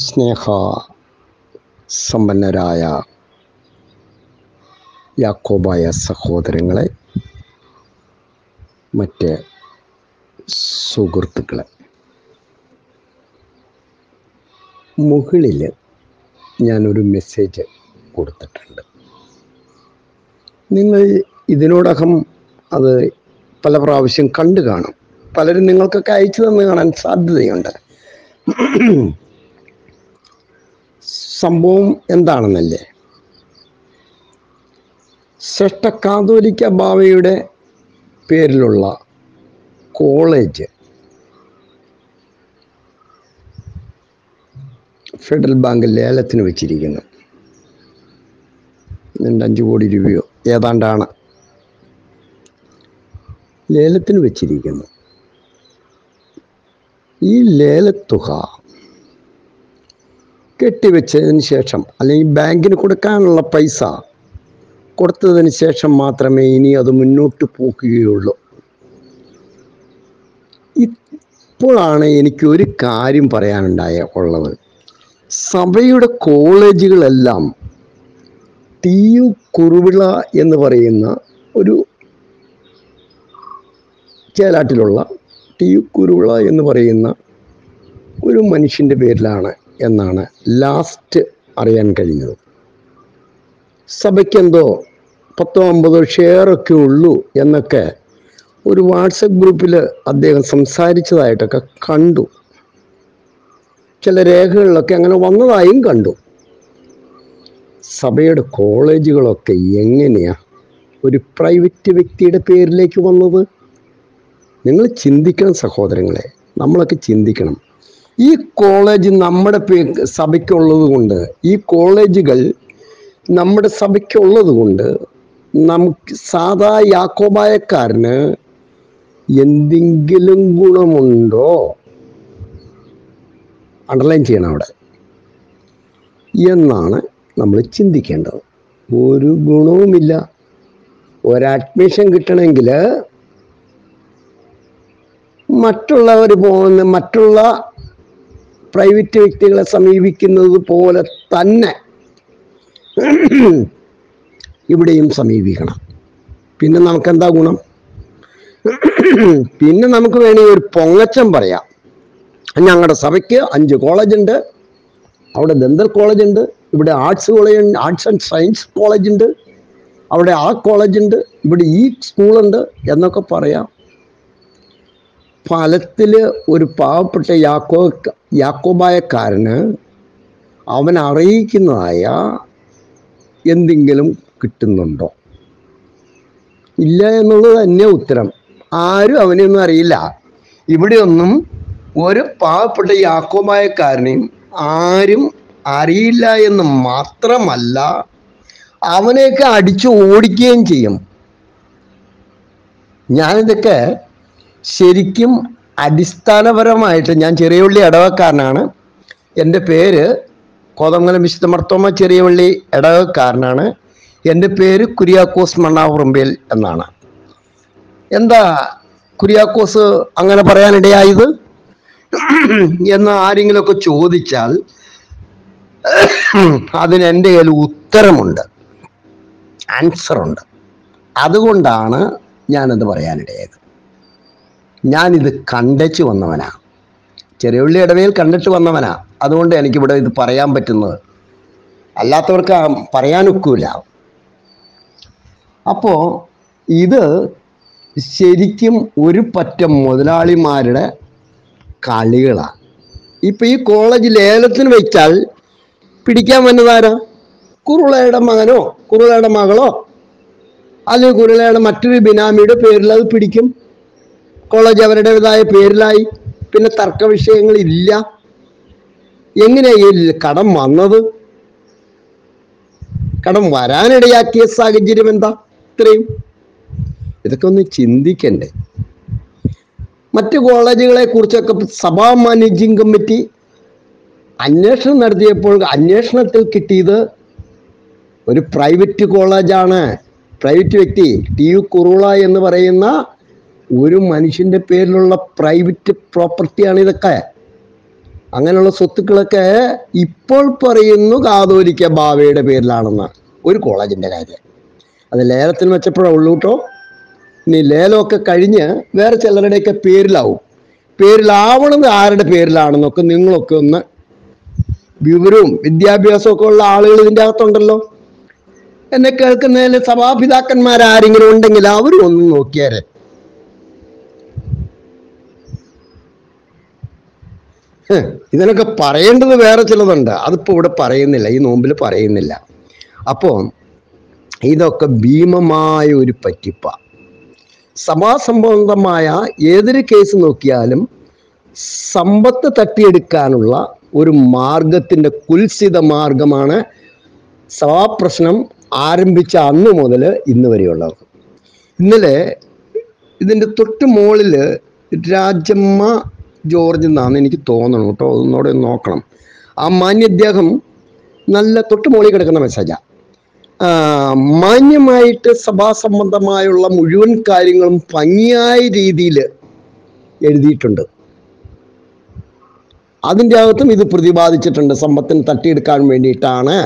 സ്നേഹ സമ്പന്നരായ യാക്കോബായ സഹോദരങ്ങളെ മറ്റ് സുഹൃത്തുക്കളെ മുകളിൽ ഞാനൊരു മെസ്സേജ് കൊടുത്തിട്ടുണ്ട് നിങ്ങൾ ഇതിനോടകം അത് പല പ്രാവശ്യം കണ്ടു കാണും പലരും നിങ്ങൾക്കൊക്കെ അയച്ചു തന്ന് കാണാൻ സാധ്യതയുണ്ട് സംഭവം എന്താണെന്നല്ലേ ശ്രേഷ്ഠ കാതോലിക്ക ബാവയുടെ പേരിലുള്ള കോളേജ് ഫെഡറൽ ബാങ്ക് ലേലത്തിന് വെച്ചിരിക്കുന്നു രണ്ട് അഞ്ച് കോടി രൂപയോ ഏതാണ്ടാണ് ലേലത്തിന് വെച്ചിരിക്കുന്നു ഈ ലേലത്തുക കെട്ടിവെച്ചതിന് ശേഷം അല്ലെങ്കിൽ ബാങ്കിന് കൊടുക്കാനുള്ള പൈസ കൊടുത്തതിന് ശേഷം മാത്രമേ ഇനി അത് മുന്നോട്ട് പോകുകയുള്ളൂ ഇപ്പോഴാണ് എനിക്ക് ഒരു കാര്യം പറയാനുണ്ടായ ഉള്ളത് സഭയുടെ കോളേജുകളെല്ലാം ടി യു കുറുവിള എന്ന് പറയുന്ന ഒരു ചേലാട്ടിലുള്ള ടി യു കുറുവിള എന്ന് പറയുന്ന ഒരു മനുഷ്യൻ്റെ പേരിലാണ് എന്നാണ് ലാസ്റ്റ് അറിയാൻ കഴിഞ്ഞത് സഭയ്ക്കെന്തോ പത്തോ അമ്പതോ ഷെയറൊക്കെ ഉള്ളൂ എന്നൊക്കെ ഒരു വാട്സപ്പ് ഗ്രൂപ്പിൽ അദ്ദേഹം സംസാരിച്ചതായിട്ടൊക്കെ കണ്ടു ചില രേഖകളിലൊക്കെ അങ്ങനെ വന്നതായും കണ്ടു സഭയുടെ കോളേജുകളൊക്കെ എങ്ങനെയാ ഒരു പ്രൈവറ്റ് വ്യക്തിയുടെ പേരിലേക്ക് വന്നത് നിങ്ങൾ ചിന്തിക്കണം സഹോദരങ്ങളെ നമ്മളൊക്കെ ചിന്തിക്കണം ഈ കോളേജ് നമ്മുടെ പേ സഭയ്ക്കുള്ളത് കൊണ്ട് ഈ കോളേജുകൾ നമ്മുടെ സഭയ്ക്കുള്ളത് കൊണ്ട് നമുക്ക് സാധാ യാക്കോബായക്കാരന് എന്തെങ്കിലും ഗുണമുണ്ടോ അണ്ടർലൈൻ ചെയ്യണം അവിടെ എന്നാണ് നമ്മൾ ചിന്തിക്കേണ്ടത് ഒരു ഗുണവുമില്ല ഒരു അഡ്മിഷൻ കിട്ടണമെങ്കിൽ മറ്റുള്ളവർ പോകുന്ന മറ്റുള്ള പ്രൈവറ്റ് വ്യക്തികളെ സമീപിക്കുന്നത് പോലെ തന്നെ ഇവിടെയും സമീപിക്കണം പിന്നെ നമുക്ക് എന്താ ഗുണം പിന്നെ നമുക്ക് വേണമെങ്കിൽ ഒരു പൊങ്ങച്ചം പറയാം ഞങ്ങളുടെ സഭയ്ക്ക് അഞ്ച് കോളേജ് ഉണ്ട് അവിടെ ദന്തൽ കോളേജ് ഉണ്ട് ഇവിടെ ആർട്സ് കോളേജ് ഉണ്ട് ആർട്സ് ആൻഡ് സയൻസ് കോളേജ് ഉണ്ട് അവിടെ ആ കോളേജ് ഉണ്ട് ഇവിടെ ഈ സ്കൂളുണ്ട് എന്നൊക്കെ പറയാം ഫലത്തിൽ ഒരു പാവപ്പെട്ട യാക്കോ യാക്കോബായക്കാരന് അവൻ അറിയിക്കുന്നതായ എന്തെങ്കിലും കിട്ടുന്നുണ്ടോ ഇല്ല എന്നുള്ളത് തന്നെ ഉത്തരം ആരും അവനെയൊന്നും അറിയില്ല ഇവിടെയൊന്നും ഒരു പാവപ്പെട്ട യാക്കോബായക്കാരനെയും ആരും അറിയില്ല എന്ന് മാത്രമല്ല അവനെയൊക്കെ അടിച്ചു ഓടിക്കുകയും ചെയ്യും ഞാനിതൊക്കെ ശരിക്കും അടിസ്ഥാനപരമായിട്ട് ഞാൻ ചെറിയവള്ളി ഇടവക്കാരനാണ് എൻ്റെ പേര് കോതമംഗലം വിശുദ്ധ മർത്തോമ ചെറിയവള്ളി ഇടവക്കാരനാണ് എൻ്റെ പേര് കുര്യാക്കോസ് മണ്ണാവുറമ്പിൽ എന്നാണ് എന്താ കുര്യാക്കോസ് അങ്ങനെ പറയാനിടയായത് എന്ന് ആരെങ്കിലുമൊക്കെ ചോദിച്ചാൽ അതിന് എൻ്റെ കയ്യിൽ ഉത്തരമുണ്ട് ആൻസറുണ്ട് അതുകൊണ്ടാണ് ഞാനത് പറയാനിടയായത് ഞാനിത് കണ്ടച്ചു വന്നവനാ ചെറിയുള്ളി ഇടവയിൽ കണ്ടിട്ട് വന്നവനാ അതുകൊണ്ട് എനിക്കിവിടെ ഇത് പറയാൻ പറ്റുന്നത് അല്ലാത്തവർക്ക് പറയാനൊക്കില്ല അപ്പോൾ ഇത് ശരിക്കും ഒരു പറ്റം മുതലാളിമാരുടെ കളികളാണ് ഇപ്പം ഈ കോളേജ് ലേലത്തിന് വെച്ചാൽ പിടിക്കാൻ വന്നതാരാ കുറുളയുടെ മകനോ കുറുളയുടെ മകളോ അല്ലെങ്കിൽ കുരുളയുടെ മറ്റൊരു ബിനാമിയുടെ പേരിൽ അത് പിടിക്കും കോളേജ് അവരുടേതായ പേരിലായി പിന്നെ തർക്ക വിഷയങ്ങളില്ല എങ്ങനെയാ ഈ കടം വന്നത് കടം വരാനിടയാക്കിയ സാഹചര്യം എന്താ ഇത്രയും ഇതൊക്കെ ഒന്ന് ചിന്തിക്കണ്ടേ മറ്റു കോളേജുകളെ കുറിച്ചൊക്കെ സഭാ മാനേജിംഗ് കമ്മിറ്റി അന്വേഷണം നടത്തിയപ്പോൾ അന്വേഷണത്തിൽ കിട്ടിയത് ഒരു പ്രൈവറ്റ് കോളേജാണ് പ്രൈവറ്റ് വ്യക്തി ടി യു കുറുള എന്ന് പറയുന്ന ഒരു മനുഷ്യന്റെ പേരിലുള്ള പ്രൈവറ്റ് പ്രോപ്പർട്ടിയാണ് ഇതൊക്കെ അങ്ങനെയുള്ള സ്വത്തുക്കളൊക്കെ ഇപ്പോൾ പറയുന്നു കാതോലിക്ക ബാവയുടെ പേരിലാണെന്ന് ഒരു കോളേജിൻ്റെ കാര്യം അത് ലേലത്തിന് വെച്ചപ്പോഴേ ഉള്ളൂ കേട്ടോ ഇനി ലേലമൊക്കെ കഴിഞ്ഞ് വേറെ ചിലരുടെയൊക്കെ പേരിലാവും പേരിലാവണത് ആരുടെ പേരിലാണെന്നൊക്കെ നിങ്ങളൊക്കെ ഒന്ന് വിവരവും വിദ്യാഭ്യാസവും ഒക്കെ ഉള്ള ആളുകൾ ഇതിൻ്റെ അകത്തുണ്ടല്ലോ എന്നെ കേൾക്കുന്നതിൽ സഭാപിതാക്കന്മാർ ആരെങ്കിലും ഉണ്ടെങ്കിൽ അവരും ഒന്ന് നോക്കിയാരെ ഹ്, ഇതിനൊക്കെ പറയേണ്ടത് വേറെ ചിലതുണ്ട് അതിപ്പോ ഇവിടെ പറയുന്നില്ല ഈ നോമ്പിൽ പറയുന്നില്ല അപ്പോൾ ഇതൊക്കെ ഭീമമായ ഒരു പറ്റിപ്പ സഭാസംബന്ധമായ ഏതൊരു കേസ് നോക്കിയാലും സമ്പത്ത് തട്ടിയെടുക്കാനുള്ള ഒരു മാർഗത്തിന്റെ കുൽസിത മാർഗമാണ് സഭാപ്രശ്നം ആരംഭിച്ച അന്ന് മുതൽ ഇന്ന് വരെയുള്ളത് ഇന്നലെ ഇതിൻ്റെ തൊട്ട് മുകളിൽ രാജമ്മ ജോർജ് എന്നാന്ന് എനിക്ക് തോന്നണം കേട്ടോ ഒന്നുകൂടെ ഒന്ന് നോക്കണം ആ മാന്യദ്ദേഹം നല്ല തൊട്ട് മുകളിൽ കിടക്കുന്ന മെസ്സേജാ ആ, മാന്യമായിട്ട് സഭാസംബന്ധമായുള്ള മുഴുവൻ കാര്യങ്ങളും ഭംഗിയായ രീതിയിൽ എഴുതിയിട്ടുണ്ട് അതിൻ്റെ അകത്തും ഇത് പ്രതിപാദിച്ചിട്ടുണ്ട് സമ്പത്തിന് തട്ടിയെടുക്കാൻ വേണ്ടിയിട്ടാണ്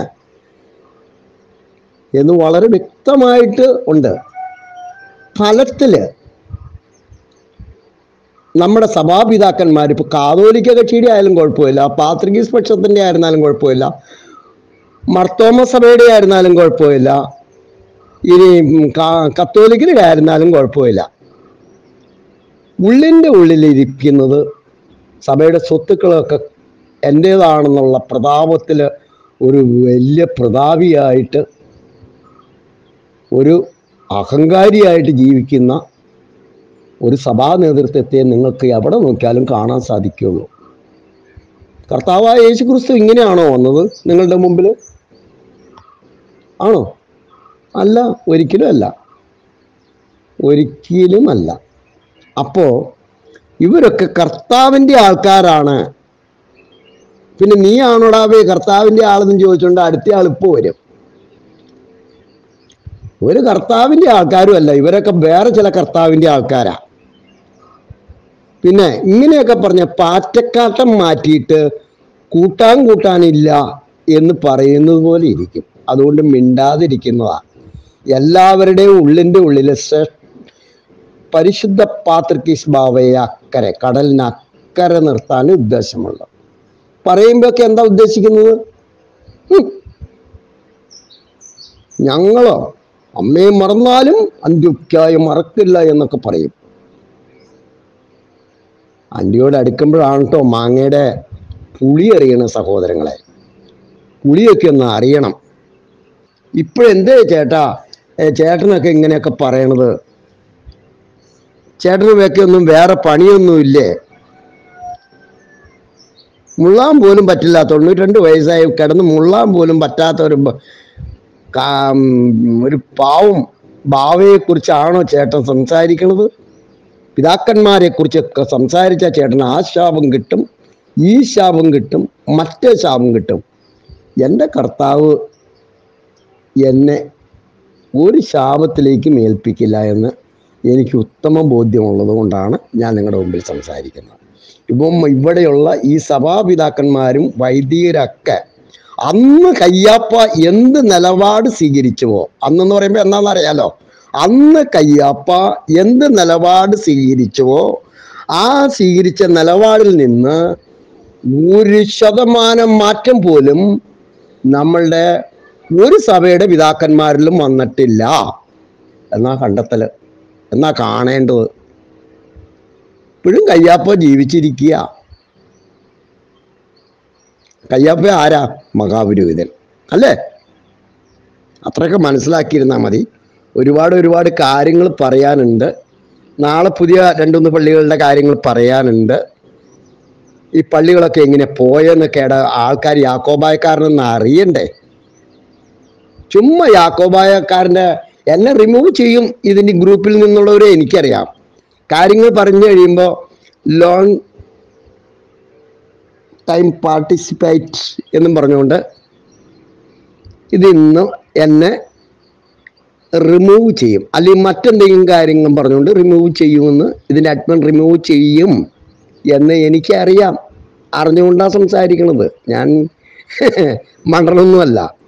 എന്ന് വളരെ വ്യക്തമായിട്ട് ഉണ്ട് ഫലത്തില് നമ്മുടെ സഭാപിതാക്കന്മാർ ഇപ്പൊ കാതോലിക്ക കക്ഷിയുടെ ആയാലും കുഴപ്പമില്ല പാത്രികീസ് പക്ഷത്തിന്റെ ആയിരുന്നാലും കുഴപ്പമില്ല മർത്തോമ സഭയുടെ ആയിരുന്നാലും കുഴപ്പമില്ല ഇനി ഉം, കാ- കത്തോലിക്കരുടെ ആയിരുന്നാലും കുഴപ്പമില്ല ഉള്ളിൻ്റെ ഉള്ളിലിരിക്കുന്നത് സഭയുടെ സ്വത്തുക്കളൊക്കെ എൻ്റേതാണെന്നുള്ള പ്രതാപത്തിൽ ഒരു വലിയ പ്രതാപിയായിട്ട് ഒരു അഹങ്കാരിയായിട്ട് ജീവിക്കുന്ന ഒരു സഭാ നേതൃത്വത്തെ നിങ്ങൾക്ക് എവിടെ നോക്കിയാലും കാണാൻ സാധിക്കുകയുള്ളൂ കർത്താവായ യേശു ക്രിസ്തു ഇങ്ങനെയാണോ വന്നത് നിങ്ങളുടെ മുമ്പിൽ ആണോ അല്ല ഒരിക്കലും അല്ല ഒരിക്കലും അല്ല അപ്പോ ഇവരൊക്കെ കർത്താവിൻ്റെ ആൾക്കാരാണ് പിന്നെ നീ ആണോടാവേ കർത്താവിൻ്റെ ആളെന്ന് ചോദിച്ചുകൊണ്ട് അടുത്ത ആൾ ഇപ്പോൾ വരും ഒരു കർത്താവിൻ്റെ ആൾക്കാരും അല്ല ഇവരൊക്കെ വേറെ ചില കർത്താവിൻ്റെ ആൾക്കാരാ പിന്നെ ഇങ്ങനെയൊക്കെ പറഞ്ഞ പാറ്റക്കാട്ടം മാറ്റിയിട്ട് കൂട്ടാൻ കൂട്ടാനില്ല എന്ന് പറയുന്നത് പോലെ ഇരിക്കും അതുകൊണ്ട് മിണ്ടാതിരിക്കുന്നതാ എല്ലാവരുടെയും ഉള്ളിൻ്റെ ഉള്ളിൽ ശ്രേ- പരിശുദ്ധ പാത്രികീസ് ബാവയെ അക്കരെ കടലിന് അക്കരെ നിർത്താൻ ഉദ്ദേശമുള്ളത് പറയുമ്പോഴൊക്കെ എന്താ ഉദ്ദേശിക്കുന്നത് ഹും. ഞങ്ങളോ അമ്മയെ മറന്നാലും അന്ത്യൊക്കായി മറക്കില്ല എന്നൊക്കെ പറയും അന്റിയോട് അടുക്കുമ്പോഴാണ് കേട്ടോ മാങ്ങയുടെ പുളി അറിയണ സഹോദരങ്ങളെ പുളിയൊക്കെ ഒന്ന് അറിയണം ഇപ്പോഴെന്തേ ചേട്ടാ ഏ, ചേട്ടനൊക്കെ ഇങ്ങനെയൊക്കെ പറയണത് ചേട്ടന് വെക്കെ ഒന്നും വേറെ പണിയൊന്നും ഇല്ലേ മുള്ളാൻ പോലും പറ്റില്ല തൊണ്ണൂറ്റിരണ്ട് വയസ്സായി കിടന്ന് മുള്ളാൻ പോലും പറ്റാത്ത ഒരു ബ- കാ- ഉം, ഒരു പാവം ഭാവയെ കുറിച്ചാണോ ചേട്ടൻ സംസാരിക്കണത് പിതാക്കന്മാരെ കുറിച്ചൊക്കെ സംസാരിച്ച ചേട്ടൻ ആ ശാപം കിട്ടും ഈ ശാപം കിട്ടും മറ്റേ ശാപം കിട്ടും എൻ്റെ കർത്താവ് എന്നെ ഒരു ശാപത്തിലേക്കും ഏൽപ്പിക്കില്ല എന്ന് എനിക്ക് ഉത്തമ ബോധ്യമുള്ളത് കൊണ്ടാണ് ഞാൻ നിങ്ങളുടെ മുമ്പിൽ സംസാരിക്കുന്നത് ഇപ്പം ഇവിടെയുള്ള ഈ സഭാപിതാക്കന്മാരും വൈദികരൊക്കെ അന്ന് കയ്യാപ്പ എന്ത് നിലപാട് സ്വീകരിച്ചുവോ അന്നെന്ന് പറയുമ്പോൾ എന്താണെന്നറിയാലോ അന്ന് കയ്യാപ്പ എന്ത് നിലപാട് സ്വീകരിച്ചുവോ ആ സ്വീകരിച്ച നിലപാടിൽ നിന്ന് ഒരു ശതമാനം മാറ്റം പോലും നമ്മളുടെ ഒരു സഭയുടെ പിതാക്കന്മാരിലും വന്നിട്ടില്ല എന്നാ കണ്ടെത്തല് എന്നാ കാണേണ്ടത് ഇപ്പോഴും കയ്യാപ്പ ജീവിച്ചിരിക്കുക കയ്യാപ്പ ആരാ മഹാപുരോഹിതൻ അല്ലേ അത്രയൊക്കെ മനസ്സിലാക്കിയിരുന്നാൽ മതി ഒരുപാട് ഒരുപാട് കാര്യങ്ങൾ പറയാനുണ്ട് നാളെ പുതിയ രണ്ടുമൂന്ന് പള്ളികളുടെ കാര്യങ്ങൾ പറയാനുണ്ട് ഈ പള്ളികളൊക്കെ എങ്ങനെ പോയെന്നൊക്കെ ആൾക്കാർ യാക്കോബായക്കാരനെന്ന് അറിയണ്ടേ ചുമ്മാ യാക്കോബായക്കാരൻ്റെ എന്നെ റിമൂവ് ചെയ്യും ഇതിൻ്റെ ഗ്രൂപ്പിൽ നിന്നുള്ളവരെ എനിക്കറിയാം കാര്യങ്ങൾ പറഞ്ഞു കഴിയുമ്പോൾ ലോങ് ടൈം പാർട്ടിസിപ്പേറ്റ് എന്നും പറഞ്ഞുകൊണ്ട് ഇതിന്ന് എന്നെ റിമൂവ് ചെയ്യും അല്ലെങ്കിൽ മറ്റെന്തെങ്കിലും കാര്യങ്ങളും പറഞ്ഞുകൊണ്ട് റിമൂവ് ചെയ്യുമെന്ന് ഇതിൻ്റെ അഡ്മിൻ റിമൂവ് ചെയ്യും എന്ന് എനിക്കറിയാം അറിഞ്ഞുകൊണ്ടാണ് സംസാരിക്കണത് ഞാൻ മണ്ടനൊന്നുമല്ല